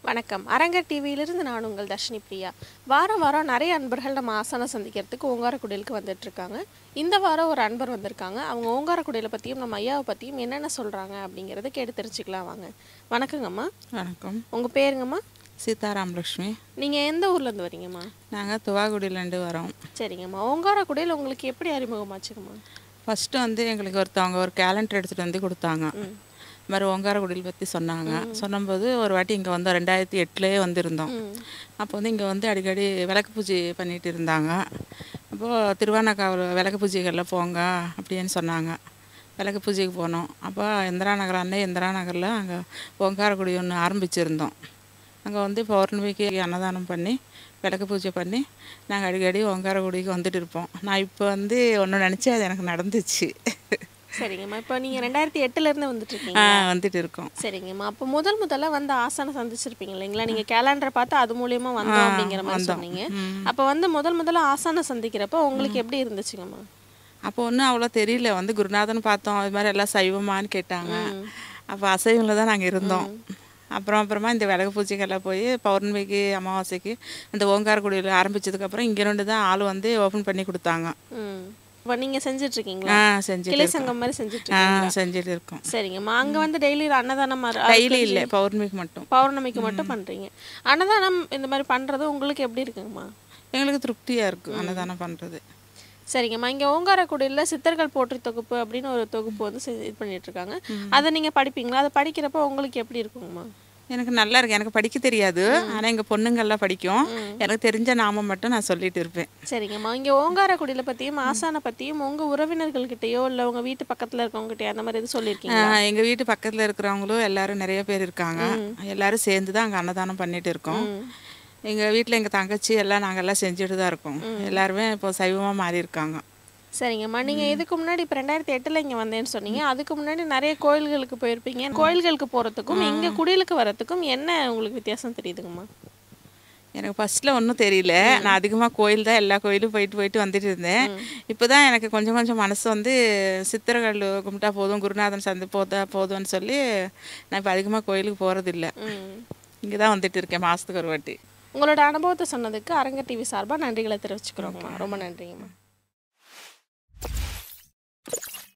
வணக்கம் அரங்கர் டிவியிலிருந்து நான் உங்கள் தர்ஷினி பிரியா வாரம் வாரம் நிறைய அன்பர்கள் நம்ம ஆசனம் சந்திக்கிறதுக்கு ஓங்காரக்குடிலுக்கு வந்துட்டு இருக்காங்க இந்த வாரம் ஒரு அன்பர் வந்திருக்காங்க அவங்க ஓங்காரக்குடியில பற்றியும் நம்ம ஐயாவை பற்றியும் என்னென்ன சொல்கிறாங்க அப்படிங்கிறத கேட்டு தெரிஞ்சுக்கலாம் வாங்க வணக்கங்கம்மா வணக்கம் உங்கள் பேருங்கம்மா சீதாராம் லக்ஷ்மி நீங்கள் எந்த ஊர்லேருந்து வரீங்கம்மா நாங்கள் துவாகுடியிலேருந்து வரோம் சரிங்கம்மா ஓங்காரக்குடியில் உங்களுக்கு எப்படி அறிமுகமாச்சுங்கம்மா ஃபஸ்ட்டு வந்து எங்களுக்கு ஒருத்தவங்க ஒரு கேலண்டர் எடுத்துகிட்டு வந்து கொடுத்தாங்க இது மாதிரி ஓங்காரக்குடியில் பற்றி சொன்னாங்க சொன்னபோது ஒரு வாட்டி இங்கே வந்து ரெண்டாயிரத்தி எட்டுலேயே வந்திருந்தோம் அப்போ வந்து இங்கே வந்து அடிக்கடி விளக்கு பூஜை பண்ணிட்டு இருந்தாங்க அப்போது திருவானக்காவில் விளக்கு பூஜைகளில் போங்க அப்படின்னு சொன்னாங்க விளக்கு பூஜைக்கு போனோம் அப்போ இந்திரா நகர் அன்னை இந்திரா நகரில் அங்கே ஓங்காரக்குடி ஒன்று ஆரம்பிச்சிருந்தோம் அங்கே வந்து பௌர்ணமிக்கு அன்னதானம் பண்ணி விளக்கு பூஜை பண்ணி நாங்கள் அடிக்கடி ஓங்காரக்குடிக்கு வந்துட்டு இருப்போம் நான் இப்போ வந்து ஒன்று நினச்சேன் அது எனக்கு நடந்துச்சு சரிங்கம்மா இப்போ நீங்கள் ரெண்டாயிரத்தி எட்டுலேருந்து வந்துட்டு இருக்கீங்க ஆ வந்துட்டு இருக்கோம் சரிங்கம்மா அப்போ முதல் முதல்ல வந்து ஆசனம் சந்திச்சிருப்பீங்க இல்லைங்களா நீங்க கேலண்டரை பார்த்து அது மூலியமா வந்தோம் அப்படிங்கிற மாதிரி சொன்னீங்க அப்போ வந்து முதல் முதல்ல ஆசனம் சந்திக்கிறப்ப உங்களுக்கு எப்படி இருந்துச்சுங்கம்மா அப்போ ஒன்றும் அவ்வளோ தெரியல வந்து குருநாதன் பார்த்தோம் அது மாதிரி எல்லாம் சைவமான்னு கேட்டாங்க அப்போ அசைவங்களில் தான் நாங்கள் இருந்தோம் அப்புறம் அப்புறமா இந்த விளக்கு பூஜைக்கெல்லாம் போய் பௌர்ணமிக்கு அமாவாசைக்கு இந்த ஓங்காரக்குடியில் ஆரம்பிச்சதுக்கப்புறம் இங்கே ரெண்டு தான் ஆள் வந்து ஓப்பன் பண்ணி கொடுத்தாங்க ம் இப்போ நீங்க செஞ்சுட்டு இருக்கீங்களா ஆ செஞ்சுட்டு கிளை இருக்கோம். சங்கம் மாதிரி செஞ்சுட்டு ஆ இருக்கீங்களா செஞ்சுட்டு இருக்கோம் சரிங்கம்மா அங்க வந்து டெய்லி அன்னதானம் மாதிரி- டெய்லி இல்லை பௌர்ணமிக்கு மட்டும் பௌர்ணமிக்கு மட்டும் பண்றீங்க அன்னதானம் இந்த மாதிரி பண்றது உங்களுக்கு எப்படி இருக்குங்கம்மா எங்களுக்கு திருப்தியாக இருக்கும் அன்னதானம் பண்ணுறது சரிங்கம்மா இங்க ஓங்காரக்குடியில சித்தர்கள் போற்றி தொகுப்பு அப்படின்னு ஒரு தொகுப்பு வந்து செ- இது பண்ணிட்டு இருக்காங்க அதை நீங்க படிப்பீங்களா அதை படிக்கிறப்ப உங்களுக்கு எப்படி இருக்குங்கம்மா எனக்கு நல்லா இருக்கு எனக்கு படிக்க தெரியாது ஆனால் எங்கள் பொண்ணுங்கள்லாம் படிக்கும் எனக்கு தெரிஞ்ச நாமம் மட்டும் நான் சொல்லிட்டு இருப்பேன் சரிங்கம்மா இங்கே ஓங்காரக்குடியில பற்றியும் ஆசானை பற்றியும் உங்கள் உறவினர்கள்கிட்டயோ இல்லை உங்கள் வீட்டு பக்கத்தில் இருக்கவங்ககிட்டயோ அந்த மாதிரி எதுவும் சொல்லியிருக்கீங்க எங்கள் வீட்டு பக்கத்தில் இருக்கிறவங்களும் எல்லாரும் நிறைய பேர் இருக்காங்க எல்லாரும் சேர்ந்து தான் அங்கே அன்னதானம் பண்ணிட்டு இருக்கோம் எங்கள் வீட்டில் எங்கள் தங்கச்சி எல்லாம் நாங்கள் எல்லாம் செஞ்சுட்டு தான் இருக்கோம் எல்லாருமே இப்போ சைவமாக மாறி இருக்காங்க சரிங்கம்மா நீங்கள் இதுக்கு முன்னாடி இப்போ ரெண்டாயிரத்தி எட்டில் இங்கே வந்தேன்னு சொன்னீங்க அதுக்கு முன்னாடி நிறைய கோயில்களுக்கு போயிருப்பீங்க கோயில்களுக்கு போகிறதுக்கும் எங்கள் குடிலுக்கு வரத்துக்கும் என்ன உங்களுக்கு வித்தியாசம் தெரியுதுங்கம்மா எனக்கு ஃபர்ஸ்ட்ல ஒன்றும் தெரியல நான் அதிகமாக கோயில் தான் எல்லா கோயிலும் போயிட்டு போயிட்டு வந்துட்டு இருந்தேன் இப்போ தான் எனக்கு கொஞ்சம் கொஞ்சம் மனசு வந்து சித்திரங்கள் கும்பிட்டா போதும் குருநாதன் சந்தி போதா போதும்னு சொல்லி நான் இப்போ அதிகமாக கோயிலுக்கு போகிறதில்ல ம் இங்கே தான் வந்துட்டு இருக்கேன் மாதத்துக்கு ஒரு வாட்டி உங்களோட அனுபவத்தை சொன்னதுக்கு அரங்க டிவி சார்பாக நன்றிகளை தெரிவிச்சுக்கிறோங்கம்மா ரொம்ப நன்றிங்கம்மா